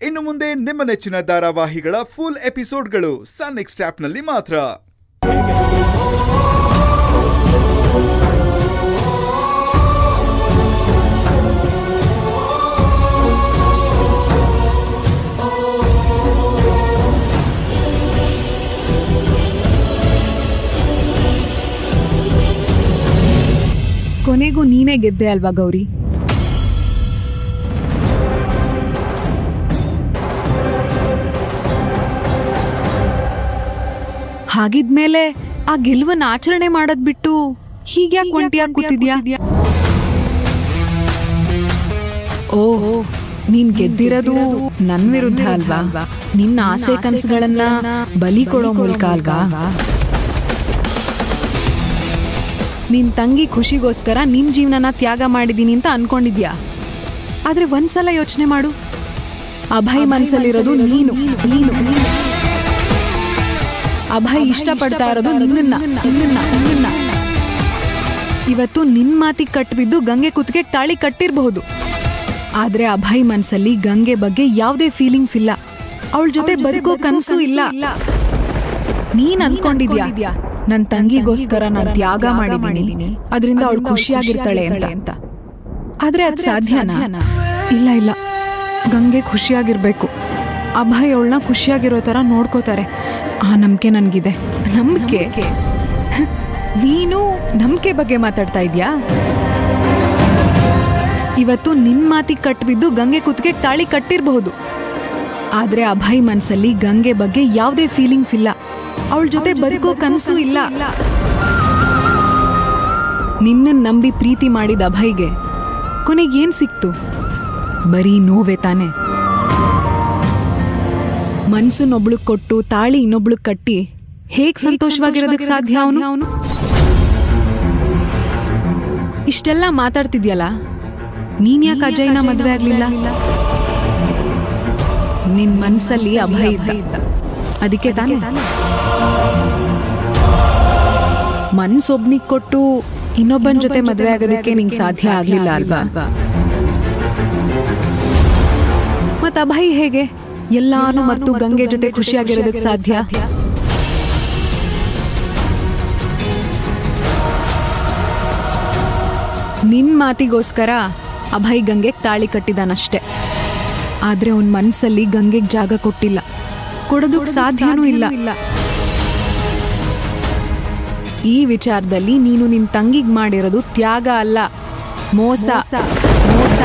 ಇನ್ನು ಮುಂದೆ ನಿಮ್ಮ ನೆಚ್ಚಿನ ಧಾರಾವಾಹಿಗಳ ಫುಲ್ ಎಪಿಸೋಡ್ಗಳು ಸನ್ ನೆಕ್ಸ್ಟ್ ಆಪ್ನಲ್ಲಿ ಮಾತ್ರ ಕೊನೆಗೂ ನೀನೇ ಗೆದ್ದೆ ಅಲ್ವಾ ಗೌರಿ ಹಾಗಿದ್ಮೇಲೆ ಆ ಗೆಲುವನ್ನ ಆಚರಣೆ ಮಾಡೋದ್ ಬಿಟ್ಟು ಹೀಗ್ಯಾಕ್ ಒಂಟಿಯಾಗಿ ಕೂತಿದ್ಯಾ ಓಹೋ ನೀನ್ ಗೆದ್ದಿರೋದು ನನ್ ವಿರುದ್ಧ ಅಲ್ವಾ ನಿನ್ನ ಆಸೆ ಕನಸುಗಳನ್ನ ಬಲಿ ಕೊಡೋ ಮೂಲಕ ಅಲ್ವಾ ನಿನ್ ತಂಗಿ ಖುಷಿಗೋಸ್ಕರ ನಿನ್ ಜೀವನನ ತ್ಯಾಗ ಮಾಡಿದೀನಿ ಅಂತ ಅನ್ಕೊಂಡಿದ್ಯಾ ಆದ್ರೆ ಒಂದ್ಸಲ ಯೋಚನೆ ಮಾಡು ಅಭಯ್ ಮನ್ಸಲ್ಲಿರೋದು ನೀನು ನೀನು ನೀನು ಅಭಯ್ ಇಷ್ಟಪಡ್ತಾ ಇರೋದು ನಿನ್ನನ್ನ ನಿನ್ನನ್ನ ನಿನ್ನನ್ನ ಇವತ್ತು ನಿನ್ ಮಾತಿಗೆ ಕಟ್ಬಿದ್ದು ಗಂಗೆ ಕುತ್ತಿಗೆ ತಾಳಿ ಕಟ್ಟಿರ್ಬಹುದು ಆದ್ರೆ ಅಭಯ್ ಮನ್ಸಲ್ಲಿ ಗಂಗೆ ಬಗ್ಗೆ ಯಾವುದೇ ಫೀಲಿಂಗ್ಸ್ ಇಲ್ಲ ಅವಳ ಜೊತೆ ಬದುಕೋ ಕನಸು ಇಲ್ಲ ನೀನ್ ಅನ್ಕೊಂಡಿದ್ಯಾ ನನ್ ತಂಗಿಗೋಸ್ಕರ ನಾನ್ ತ್ಯಾಗ ಮಾಡಿದೀನಿ ಅದರಿಂದ ಅವಳು ಖುಷಿಯಾಗಿರ್ತಾಳೆ ಅಂತ ಆದ್ರೆ ಅದ್ ಸಾಧ್ಯನಾ ಇಲ್ಲ ಇಲ್ಲ ಗಂಗೆ ಖುಷಿಯಾಗಿರ್ಬೇಕು ಅಭಯ್ ಅವಳನ್ನ ಖುಷಿಯಾಗಿರೋ ತರ ನೋಡ್ಕೋತಾರೆ ಆ ನಂಬಿಕೆ ನನ್ಗಿದೆ ನಂಬಿಕೆ ನೀನು ನಂಬಿಕೆ ಬಗ್ಗೆ ಮಾತಾಡ್ತಾ ಇದ್ಯಾ ಇವತ್ತು ನಿನ್ ಮಾತಿಗೆ ಕಟ್ಬಿದ್ದು ಗಂಗೆ ಕುತ್ತಿಗೆ ತಾಳಿ ಕಟ್ಟಿರಬಹುದು ಆದ್ರೆ ಅಭಯ್ ಮನ್ಸಲ್ಲಿ ಗಂಗೆ ಬಗ್ಗೆ ಯಾವುದೇ ಫೀಲಿಂಗ್ಸ್ ಇಲ್ಲ ಅವಳ ಜೊತೆ ಬದುಕೋ ಕನಸು ಇಲ್ಲ ನಿನ್ನ ನಂಬಿ ಪ್ರೀತಿ ಮಾಡಿದ ಅಭಯ್ಗೆ ಕೊನೆಗೆ ಏನ್ ಸಿಕ್ತು ಬರೀ ನೋವೇ ತಾನೆ ಮನ್ಸನ್ನೊಬ್ಳಗ್ ಕೊಟ್ಟು ತಾಳಿ ಇನ್ನೊಬ್ಳಗ್ ಕಟ್ಟಿ ಹೇಗ್ ಸಂತೋಷವಾಗಿರೋದಕ್ಕೆ ಸಾಧ್ಯ ಅವನು ಇಷ್ಟೆಲ್ಲ ಮಾತಾಡ್ತಿದ್ಯಲ್ಲ ನೀನ್ ಯಾಕೆ ಅಜಯ್ನ ಮದ್ವೆ ಆಗ್ಲಿಲ್ಲ ನಿನ್ ಮನ್ಸಲ್ಲಿ ಅಭಯ ಇದ್ದ ಅದಕ್ಕೆ ತಾನೇ ಮನ್ಸೊಬ್ನಿಗ್ ಕೊಟ್ಟು ಇನ್ನೊಬ್ಬನ ಜೊತೆ ಮದ್ವೆ ಆಗೋದಕ್ಕೆ ನಿಂಗೆ ಸಾಧ್ಯ ಆಗ್ಲಿಲ್ಲ ಅಲ್ವಾ ಮತ್ ಅಭಯ್ ಹೇಗೆ ಎಲ್ಲಾನು ಮತ್ತು ಗಂಗೆ ಜೊತೆ ಖುಷಿಯಾಗಿರೋದಕ್ಕೆ ಸಾಧ್ಯ ನಿನ್ ಮಾತಿಗೋಸ್ಕರ ಅಭಯ್ ಗಂಗೆಗ್ ತಾಳಿ ಕಟ್ಟಿದಾನಷ್ಟೆ ಆದ್ರೆ ಅವನ್ ಮನ್ಸಲ್ಲಿ ಗಂಗೆಗ್ ಜಾಗ ಕೊಟ್ಟಿಲ್ಲ ಕೊಡೋದಕ್ ಸಾಧ್ಯನೂ ಇಲ್ಲ ಈ ವಿಚಾರದಲ್ಲಿ ನೀನು ನಿನ್ ತಂಗಿಗ್ ಮಾಡಿರೋದು ತ್ಯಾಗ ಅಲ್ಲ ಮೋಸ ಮೋಸ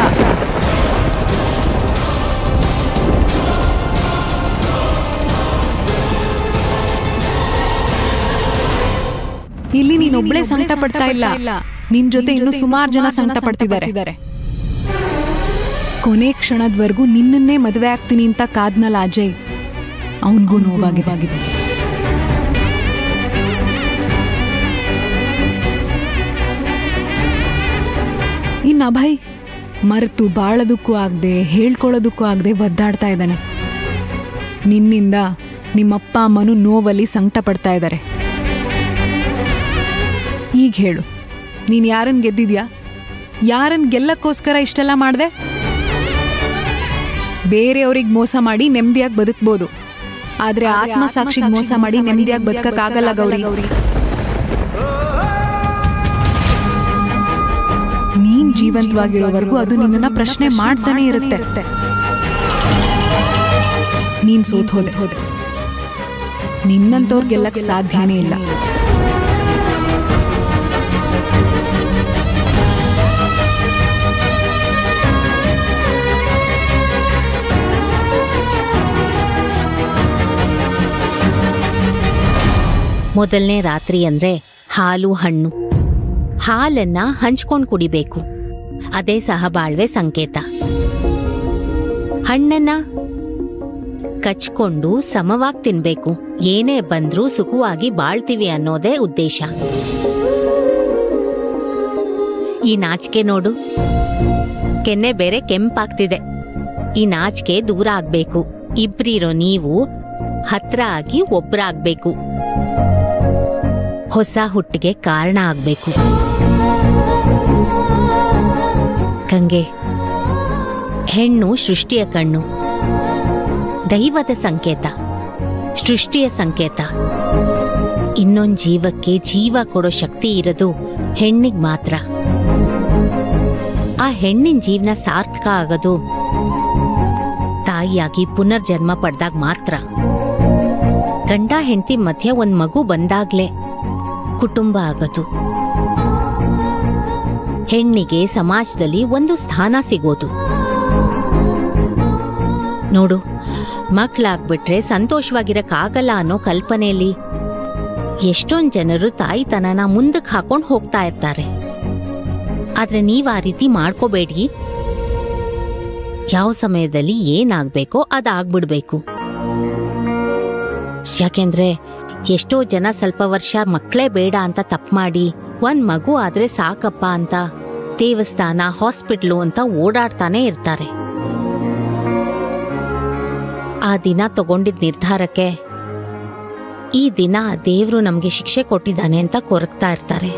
ಇಲ್ಲಿ ನೀನೊಬ್ಳೆ ಸಂಕಟ ಪಡ್ತಾ ಇಲ್ಲ ನಿನ್ ಜೊತೆ ಇನ್ನು ಸುಮಾರು ಜನ ಸಂಕಟ ಪಡ್ತಿದ್ದಾರೆ ಕೊನೆ ಕ್ಷಣದವರೆಗೂ ನಿನ್ನನ್ನೇ ಮದುವೆ ಆಗ್ತೀನಿ ಅಂತ ಕಾದ್ನಲ್ಲ ಅಜಯ್ ಅವನ್ಗೂ ನೋವಾಗಿದೆ ಇನ್ ಅಭಯ್ ಮರೆತು ಬಾಳೋದಕ್ಕೂ ಆಗದೆ ಹೇಳ್ಕೊಳ್ಳೋದಕ್ಕೂ ಆಗದೆ ಒದ್ದಾಡ್ತಾ ಇದ್ದಾನೆ ನಿನ್ನಿಂದ ನಿಮ್ಮಪ್ಪ ಅಮ್ಮನು ನೋವಲ್ಲಿ ಸಂಕಟ ಪಡ್ತಾ ಇದ್ದಾರೆ ಈಗ ಹೇಳು ನೀನು ಯಾರನ್ನ ಗೆದ್ದಿದ್ಯಾ ಯಾರನ್ನ ಗೆಲ್ಲಕ್ಕೋಸ್ಕರ ಇಷ್ಟೆಲ್ಲ ಮಾಡಿದೆ ಬೇರೆಯವ್ರಿಗೆ ಮೋಸ ಮಾಡಿ ನೆಮ್ಮದಿಯಾಗಿ ಬದುಕ್ಬೋದು ಆದ್ರೆ ಆತ್ಮಸಾಕ್ಷಿಗೆ ಮೋಸ ಮಾಡಿ ನೆಮ್ಮದಿಯಾಗಿ ಬದುಕಕ್ಕಾಗಲ್ಲ ಗೌರಿ ನೀನ್ ಜೀವಂತವಾಗಿರೋವರೆಗೂ ಅದು ನಿನ್ನನ್ನ ಪ್ರಶ್ನೆ ಮಾಡ್ತಾನೆ ಇರುತ್ತೆ ನೀನ್ ಸೋತ್ ಹೋದೆ ಹೋದೆ ನಿನ್ನಂತವ್ರ್ ಗೆಲ್ಲಕ್ ಸಾಧ್ಯನೇ ಇಲ್ಲ ಮೊದಲನೇ ರಾತ್ರಿ ಅಂದ್ರೆ ಹಾಲು ಹಣ್ಣು ಹಾಲನ್ನ ಹಂಚ್ಕೊಂಡು ಕುಡಿಬೇಕು ಅದೇ ಸಹಬಾಳ್ವೆ ಸಂಕೇತ ಹಣ್ಣನ್ನ ಕಚ್ಕೊಂಡು ಸಮವಾಗಿ ತಿನ್ಬೇಕು ಏನೇ ಬಂದ್ರೂ ಸುಖವಾಗಿ ಬಾಳ್ತೀವಿ ಅನ್ನೋದೇ ಉದ್ದೇಶ ಈ ನಾಚಿಕೆ ನೋಡು ಕೆನ್ನೆ ಬೇರೆ ಕೆಂಪಾಗ್ತಿದೆ ಈ ನಾಚಿಕೆ ದೂರ ಆಗ್ಬೇಕು ಇಬ್ರಿರೋ ನೀವು ಹತ್ರ ಆಗಿ ಒಬ್ರಾಗ್ಬೇಕು ಹೊಸ ಹುಟ್ಟಿಗೆ ಕಾರಣ ಆಗ್ಬೇಕು ಗಂಗೆ ಹೆಣ್ಣು ಸೃಷ್ಟಿಯ ಕಣ್ಣು ದೈವದ ಸಂಕೇತ ಸೃಷ್ಟಿಯ ಸಂಕೇತ ಇನ್ನೊಂದ್ ಜೀವಕ್ಕೆ ಜೀವ ಕೊಡೋ ಶಕ್ತಿ ಇರೋದು ಹೆಣ್ಣಿಗ್ ಮಾತ್ರ ಆ ಹೆಣ್ಣಿನ ಜೀವನ ಸಾರ್ಥಕ ಆಗೋದು ತಾಯಿಯಾಗಿ ಪುನರ್ಜನ್ಮ ಪಡೆದಾಗ ಮಾತ್ರ ಗಂಡ ಹೆಂಡತಿ ಮಧ್ಯ ಒಂದ್ ಮಗು ಬಂದಾಗ್ಲೇ ಕುಟುಂಬ ಆಗೋದು ಹೆಣ್ಣಿಗೆ ಸಮಾಜದಲ್ಲಿ ಒಂದು ಸ್ಥಾನ ಸಿಗೋದು ನೋಡು ಮಕ್ಳಾಗ್ಬಿಟ್ರೆ ಸಂತೋಷವಾಗಿರಕ್ಕಾಗಲ್ಲ ಅನ್ನೋ ಕಲ್ಪನೆಯಲ್ಲಿ ಎಷ್ಟೊಂದ್ ಜನರು ತಾಯಿತನನ ಮುಂದಕ್ಕೆ ಹಾಕೊಂಡು ಹೋಗ್ತಾ ಇರ್ತಾರೆ ಆದ್ರೆ ನೀವ್ ಆ ರೀತಿ ಮಾಡ್ಕೋಬೇಡಿ ಯಾವ ಸಮಯದಲ್ಲಿ ಏನಾಗ್ಬೇಕೋ ಅದಾಗ್ಬಿಡ್ಬೇಕು ಯಾಕೆಂದ್ರೆ ಎಷ್ಟೋ ಜನ ಸ್ವಲ್ಪ ವರ್ಷ ಮಕ್ಕಳೇ ಬೇಡ ಅಂತ ತಪ್ಪು ಮಾಡಿ ಒಂದ್ ಮಗು ಆದ್ರೆ ಸಾಕಪ್ಪ ಅಂತ ದೇವಸ್ಥಾನ ಹಾಸ್ಪಿಟ್ಲು ಅಂತ ಓಡಾಡ್ತಾನೆ ಇರ್ತಾರೆ ಆ ದಿನ ತಗೊಂಡಿದ್ ನಿರ್ಧಾರಕ್ಕೆ ಈ ದಿನ ದೇವ್ರು ನಮ್ಗೆ ಶಿಕ್ಷೆ ಕೊಟ್ಟಿದ್ದಾನೆ ಅಂತ ಕೊರಗ್ತಾ ಇರ್ತಾರೆ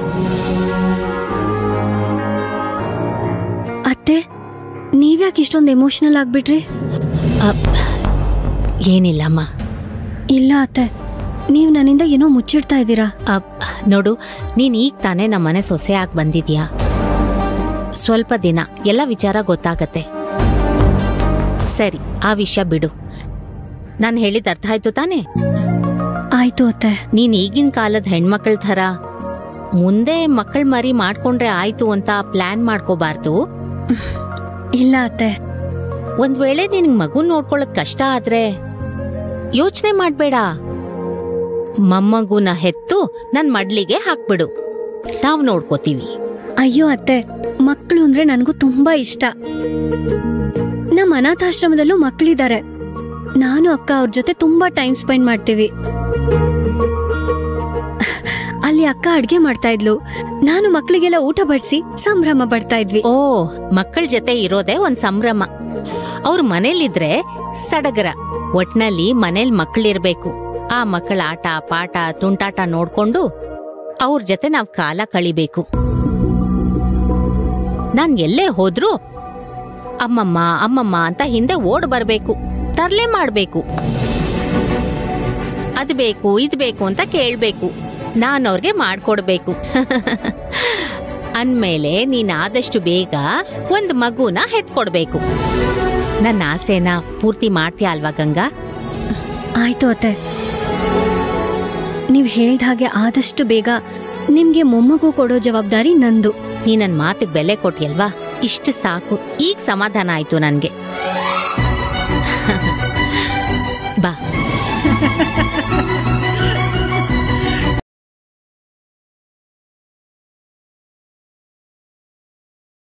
ಅತ್ತೆ ನೀವ್ಯಾಕೆ ಇಷ್ಟೊಂದು ಎಮೋಷನಲ್ ಆಗ್ಬಿಟ್ರಿ ಅಪ್, ಏನಿಲ್ಲಮ್ಮ ಇಲ್ಲ ಅತ್ತೆ ನೀವು ನನ್ನಿಂದ ಏನೋ ಮುಚ್ಚಿಡ್ತಾ ಇದ್ದೀರಾ ಅಪ್, ನೋಡು ನೀನ್ ಈಗ ತಾನೇ ನಮ್ಮನೆ ಸೊಸೆ ಆಗಿ ಬಂದಿದ್ಯಾ ಸ್ವಲ್ಪ ದಿನ ಎಲ್ಲ ವಿಚಾರ ಗೊತ್ತಾಗತ್ತೆ ಸರಿ ಆ ವಿಷಯ ಬಿಡು ನಾನು ಹೇಳಿದ ಅರ್ಥ ಆಯ್ತು ತಾನೇ ಆಯ್ತು ಅತ್ತೆ ನೀನ್ ಈಗಿನ ಕಾಲದ ಹೆಣ್ಮಕ್ಳ ಥರ ಮುಂದೆ ಮಕ್ಕಳ ಮರಿ ಮಾಡ್ಕೊಂಡ್ರೆ ಆಯ್ತು ಅಂತ ಪ್ಲಾನ್ ಮಾಡ್ಕೋಬಾರ್ದು ಇಲ್ಲ ಅತ್ತೆ ಒಂದ್ ವೇಳೆ ನಿನಗ್ ಮಗು ನೋಡ್ಕೊಳ್ಳೋದ್ ಕಷ್ಟ ಆದ್ರೆ ಯೋಚನೆ ಮಾಡ್ಬೇಡ ಮೊಮ್ಮಗುನ ಹೆತ್ತು ನನ್ ಮಡ್ಲಿಗೆ ಹಾಕ್ಬಿಡು ನಾವ್ ನೋಡ್ಕೋತೀವಿ ಅಯ್ಯೋ ಅತ್ತೆ ಮಕ್ಕಳು ಅಂದ್ರೆ ನನಗೂ ತುಂಬಾ ಇಷ್ಟ ನಮ್ಮ ಅನಾಥಾಶ್ರಮದಲ್ಲೂ ಮಕ್ಕಳಿದ್ದಾರೆ ನಾನು ಅಕ್ಕ ಅವ್ರ ಜೊತೆ ತುಂಬಾ ಟೈಮ್ ಸ್ಪೆಂಡ್ ಮಾಡ್ತೀವಿ ಅಲ್ಲಿ ಅಕ್ಕ ಅಡ್ಗೆ ಮಾಡ್ತಾ ಇದ್ಲು ನಾನು ಮಕ್ಕಳಿಗೆಲ್ಲ ಊಟ ಬಡಿಸಿ ಸಂಭ್ರಮ ಪಡ್ತಾ ಇದ್ವಿ ಓ ಮಕ್ಕಳ ಜೊತೆ ಇರೋದೇ ಒಂದ್ ಸಂಭ್ರಮ ಅವ್ರ ಮನೇಲಿದ್ರೆ ಸಡಗರ ಒಟ್ನಲ್ಲಿ ಮನೇಲಿ ಮಕ್ಕಳಿರ್ಬೇಕು ಆ ಮಕ್ಕಳ ಆಟ ಪಾಠ ತುಂಟಾಟ ನೋಡ್ಕೊಂಡು ಅವ್ರ ಜೊತೆ ನಾವ್ ಕಾಲ ಕಳಿಬೇಕು ನಾನ್ ಎಲ್ಲೇ ಹೋದ್ರೂ ಅಮ್ಮಮ್ಮ ಅಮ್ಮಮ್ಮ ಅಂತ ಹಿಂದೆ ಓಡ್ ಬರ್ಬೇಕು ತರ್ಲೆ ಮಾಡ್ಬೇಕು ಅದ್ ಬೇಕು ಇದ್ ಬೇಕು ಅಂತ ಕೇಳ್ಬೇಕು ನಾನ್ ಅವ್ರಿಗೆ ಮಾಡ್ಕೊಡ್ಬೇಕು ಅಂದ್ಮೇಲೆ ನೀನ್ ಆದಷ್ಟು ಬೇಗ ಒಂದ್ ಮಗುನ ಹೆತ್ಕೊಡ್ಬೇಕು ನನ್ನ ಆಸೆನ ಪೂರ್ತಿ ಮಾಡ್ತೀಯ ಅಲ್ವಾ ಗಂಗಾ ಆಯ್ತು ಅತ್ತೆ ನೀವ್ ಹೇಳ್ದ ಹಾಗೆ ಆದಷ್ಟು ಬೇಗ ನಿಮ್ಗೆ ಮೊಮ್ಮಗು ಕೊಡೋ ಜವಾಬ್ದಾರಿ ನಂದು ನೀ ನನ್ ಮಾತಿಗೆ ಬೆಲೆ ಕೊಟ್ಟಿಯಲ್ವಾ ಇಷ್ಟು ಸಾಕು ಈಗ ಸಮಾಧಾನ ಆಯ್ತು ನನ್ಗೆ ಬಾ